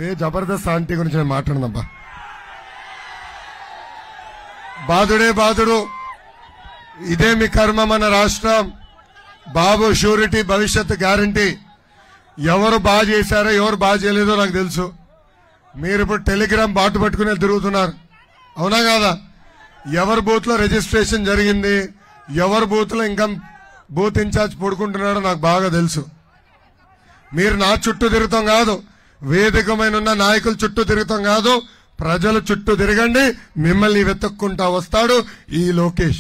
ఏ Jabardasth aunty గురించి నేను మాట్లాడదబ్బా బాధుడే బాధుడు ఇదే మీ కర్మ మన రాష్ట్రం బాబు షూరిటీ భవిష్యత్ గ్యారంటీ ఎవరు బాగా చేశారో ఎవరు బాగా చేయలేదో నాకు తెలుసు మీరు ఇప్పుడు టెలిగ్రామ్ బాటు పట్టుకుని తిరుగుతున్నారు అవునా కాదా ఎవరి బూత్ లో రిజిస్ట్రేషన్ జరిగింది ఎవరి బూత్ లో ఇంకా బూత్ ఇన్ఛార్జ్ పడుకుంటున్నాడో నాకు బాగా తెలుసు మీరు నా చుట్టూ తిరుగుతాం కాదు వేదికమైన ఉన్న నాయకుల చుట్టూ తిరుగుతాం కాదు ప్రజల చుట్టూ తిరగండి మిమ్మల్ని వెతుక్కుంటా వస్తాడు ఈ లోకేష్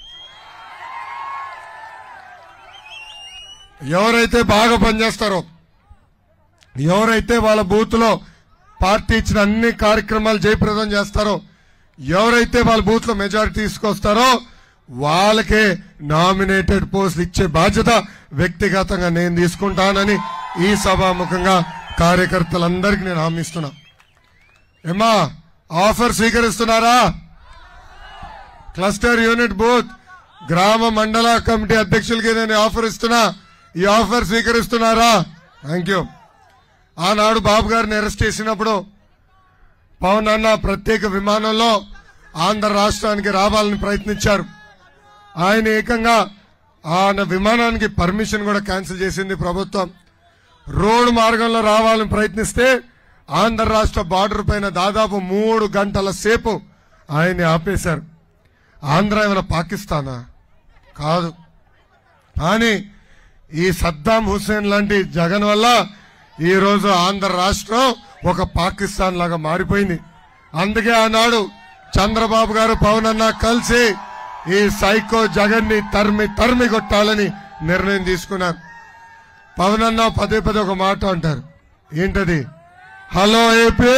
ఎవరైతే బాగా పనిచేస్తారో ఎవరైతే వాళ్ళ బూత్ లో పార్టీ ఇచ్చిన అన్ని కార్యక్రమాలు జయప్రదం చేస్తారో ఎవరైతే వాళ్ళ బూత్ లో మెజారిటీ తీసుకొస్తారో వాళ్ళకే నామినేటెడ్ పోస్ట్ ఇచ్చే బాధ్యత వ్యక్తిగతంగా నేను తీసుకుంటానని ఈ సభాముఖంగా కార్యకర్తలందరికీ నేను హామీ ఇస్తున్నా ఏమా ఆఫర్ స్వీకరిస్తున్నారా క్లస్టర్ యూనిట్ బూత్ గ్రామ మండల కమిటీ అధ్యక్షులకి నేను ఆఫర్ ఇస్తున్నా ఈ ఆఫర్ స్వీకరిస్తున్నారా థ్యాంక్ యూ ఆనాడు బాబు గారిని అరెస్ట్ చేసినప్పుడు పవన్ అన్న ప్రత్యేక విమానంలో ఆంధ్ర రాష్ట్రానికి రావాలని ప్రయత్నించారు ఆయన ఏకంగా ఆయన విమానానికి పర్మిషన్ కూడా క్యాన్సిల్ చేసింది ప్రభుత్వం రోడ్డు మార్గంలో రావాలని ప్రయత్నిస్తే ఆంధ్ర రాష్ట్ర బార్డర్ పైన దాదాపు మూడు గంటల సేపు ఆయన్ని ఆపేశారు ఆంధ్ర ఏమైనా పాకిస్తానా కాదు కానీ ఈ సద్దాం హుస్సేన్ లాంటి జగన్ వల్ల ఈ రోజు ఆంధ్ర రాష్ట్రం ఒక పాకిస్తాన్ లాగా మారిపోయింది అందుకే ఆనాడు చంద్రబాబు గారు పవన్ అన్న కలిసి ఈ సైకో జగన్ ని తరిమి తరిమి కొట్టాలని నిర్ణయం తీసుకున్నారు పవన్ అన్న పదే పదే ఒక మాట అంటారు ఏంటది hello AP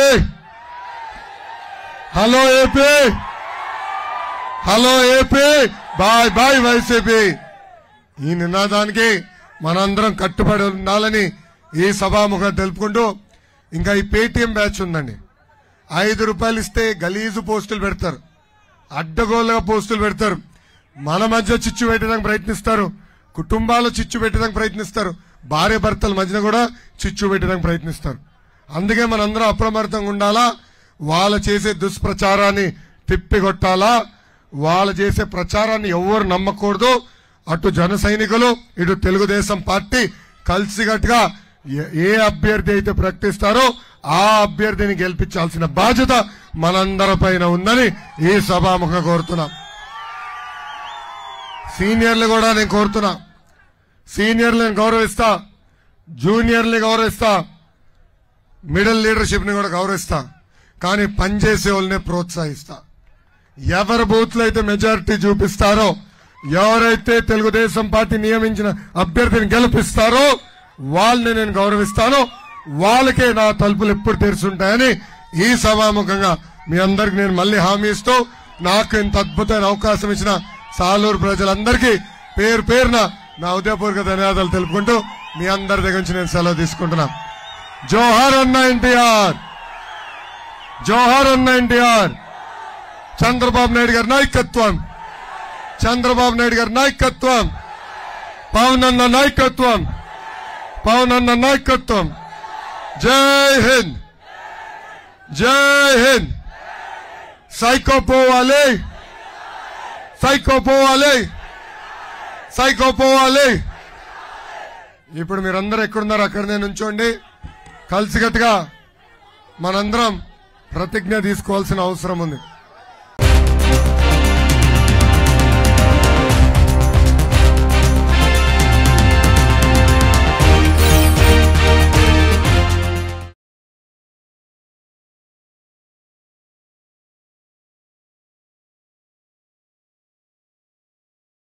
hello AP hello AP bye bye YCP ఈ నినాదానికి మనందరం కట్టుబడి ఉండాలని ఈ సభాముఖం తెలుపుకుంటూ ఇంకా ఈ పేటీఎం బ్యాచ్ ఉందండి ఐదు రూపాయలు ఇస్తే గలీజు పోస్టులు పెడతారు అడ్డగోలుగా పోస్టులు పెడతారు మన మధ్య చిచ్చు పెట్టడానికి ప్రయత్నిస్తారు కుటుంబాలు చిచ్చు పెట్టడానికి ప్రయత్నిస్తారు భార్య భర్తల మధ్యన కూడా చిచ్చు పెట్టడానికి ప్రయత్నిస్తారు అందుకే మనందరం అప్రమత్తంగా ఉండాలా వాళ్ళు చేసే దుష్ప్రచారాన్ని తిప్పికొట్టాలా వాళ్ళు చేసే ప్రచారాన్ని ఎవరు నమ్మకూడదు అటు జన సైనికులు ఇటు తెలుగుదేశం పార్టీ కలిసికట్టుగా ఏ- ఏ అభ్యర్థి అయితే ప్రకటిస్తారో ఆ అభ్యర్థిని గెలిపించాల్సిన బాధ్యత మనందరి పైన ఉందని ఈ సభాముఖంగా కోరుతున్నాం సీనియర్లు కూడా నేను కోరుతున్నా సీనియర్లను గౌరవిస్తా జూనియర్ని గౌరవిస్తా మిడిల్ లీడర్షిప్ ని కూడా గౌరవిస్తా కానీ పనిచేసే వాళ్ళనే ప్రోత్సహిస్తా ఎవరి బూత్ లో అయితే మెజారిటీ చూపిస్తారో ఎవరైతే తెలుగుదేశం పార్టీ నియమించిన అభ్యర్థిని గెలిపిస్తారో వాళ్ళని నేను గౌరవిస్తాను వాళ్ళకే నా తలుపులు ఎప్పుడు తెరుచుంటాయని ఈ సభాముఖంగా మీ అందరికి నేను మళ్ళీ హామీ ఇస్తూ నాకు ఇంత అద్భుతమైన అవకాశం ఇచ్చిన సాలూరు ప్రజలందరికీ పేరు పేరున నా ఉదయపూర్వక ధన్యవాదాలు తెలుపుకుంటూ మీ అందరి దగ్గర నుంచి నేను సెలవు తీసుకుంటున్నా జోహార్ అన్న ఎన్టీఆర్ జోహార్ అన్న ఎన్టీఆర్ చంద్రబాబు నాయుడు గారి నాయకత్వం చంద్రబాబు నాయుడు గారి నాయకత్వం పవన్ అన్న నాయకత్వం పవన్ అన్న నాయకత్వం జై హింద్ జై హింద్ సైకో పోవాలి సైకో పోవాలి సైకో పోవాలి ఇప్పుడు మీరందరూ ఎక్కడున్నారు అక్కడనే నుంచోండి కలిసికట్టుగా మనందరం ప్రతిజ్ఞ తీసుకోవాల్సిన అవసరం ఉంది